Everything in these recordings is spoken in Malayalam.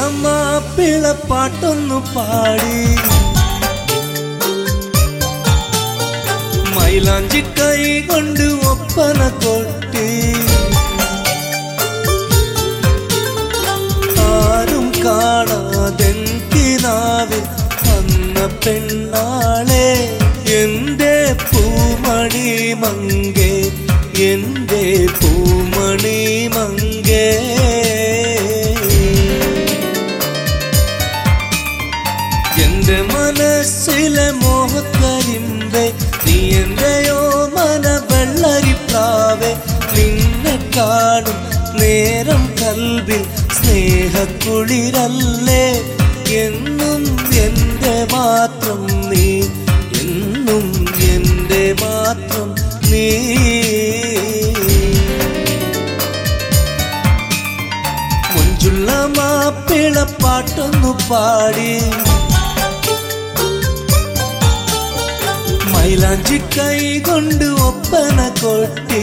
മാപ്പിള പാട്ടൊന്നു പാടി മൈലാഞ്ചി കൈ കൊണ്ട് ഒപ്പന കൊട്ടി ആരും കാണാതെങ്കിനാവിൽ വന്ന പെണ്ണാളെ എന്റെ പൂമണി മങ്കേ എന്റെ പൂമണി മങ്കേ എന്റെ മനസ്സിലെ മോഹക്കരിമ്പെ നീ എന്റെയോ മന വെള്ളരിപ്രാവെ നിന്നെ കാണും നേരം കൽവിൽ സ്നേഹക്കുളിരല്ലേ എന്നും എന്റെ മാത്രം നീ എന്നും എന്റെ മാത്രം നീ മുഞ്ചുള്ള മാപ്പിള പാട്ടൊന്നു പാടി മൈലാഞ്ചി കൈ കൊണ്ട് ഒപ്പന കൊട്ടി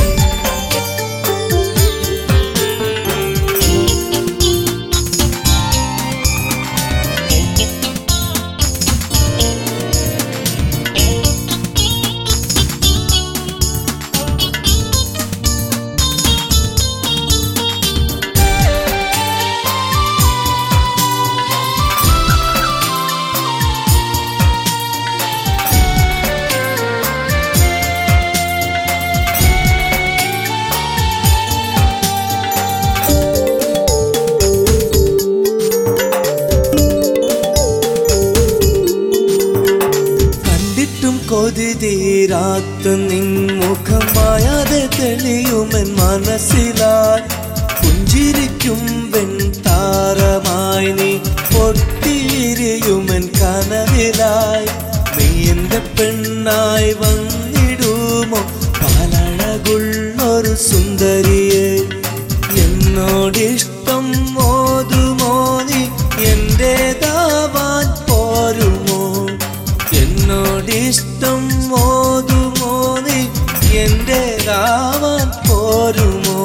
കണ്ടിട്ടും കൊതി തീരാത്ത നിൻമുഖം മായാതെ തെളിയുമെൻ മനസ്സിലായി പുഞ്ചിരിക്കും വെൺതാരമായി നീ പൊട്ടിയിരിയുമെൻ കനവിലായി നീ എന്റെ പെണ്ണായി വന്നിടുമോ പാലഴകുള്ളൊരു സുന്ദരിയെ എന്നോടിഷ്ടം മോതുമോ നീ എന്റേതാവാൻ പോരുമോ എന്നോടിഷ്ടം മോതുമോ നീ എന്റേതാവാൻ പോരുമോ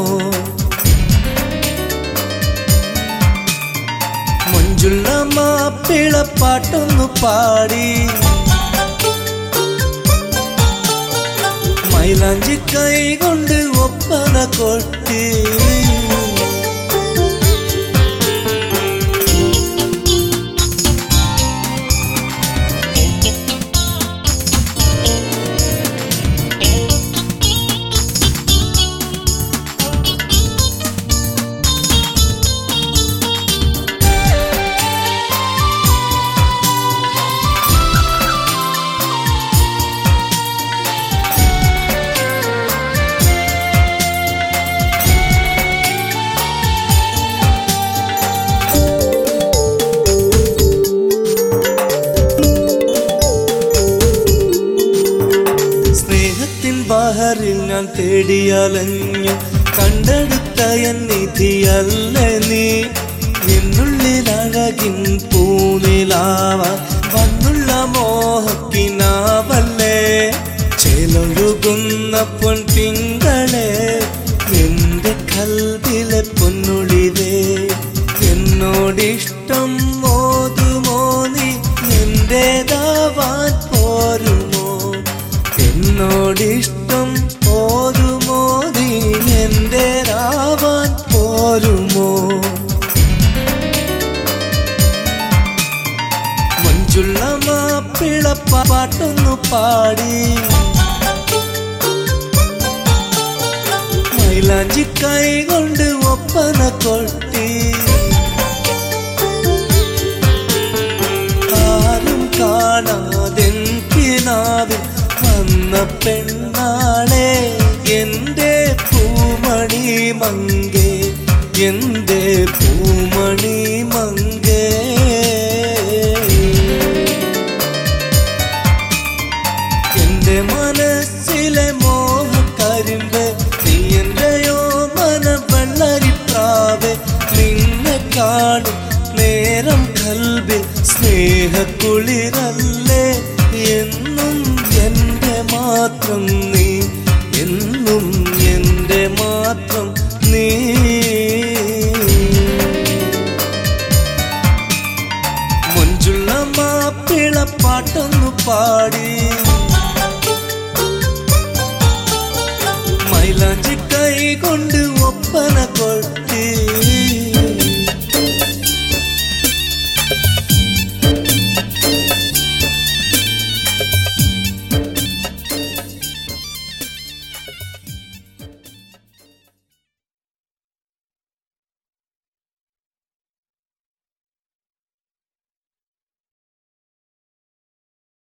മഞ്ജുള്ള മാപ്പിള പാട്ടൊന്നു പാടി മൈലാഞ്ചി കൈ കൊണ്ട് ഒപ്പന കൊട്ടി സ്നേഹത്തിൻ ബഹറിൽ ഞാൻ തേടിയലഞ്ഞു കണ്ടെടുത്ത എൻ നിധിയല്ല നീ എന്നുള്ളിൽ അഴകിൻ പൂനിലാവ വന്നുള്ള മോഹക്കിനാവല്ലേ ചേലൊഴുകുന്ന പൊൻ തിങ്കളെ എന്റെ കൽവിലെ പൊന്നുളിവേ എന്നോടിഷ്ടം മോതുമോ നീ എന്റേതാവാൻ പോരുമോ എന്നോടിഷ്ടം പോരുമോ നീ എന്റേതാവാൻ പോരുമോ മഞ്ജുള്ള മാപ്പിള പാട്ടൊന്നു പാടി മൈലാഞ്ചി കൈ കൊണ്ട് ഒപ്പന കൊട്ടി ആരും കാണാതെങ്കിനാവിൽ വന്ന പെണ്ണാളെ എന്റെ പൂമണി മങ്കേ എന്റെ പൂമണി മങ്കേ എന്റെ മനസ്സിലെ മോഹക്കരിമ്പ് നീ എന്റെയോ മന വെള്ളരിപ്രാവെ നിന്നെ കാണും നേരം കൽബിൽ സ്നേഹക്കുളിരല്ലേ എന്നും എന്റെ മാത്രം നീ എന്നും എന്റെ മാത്രം നീ കൊണ്ട് ഒപ്പന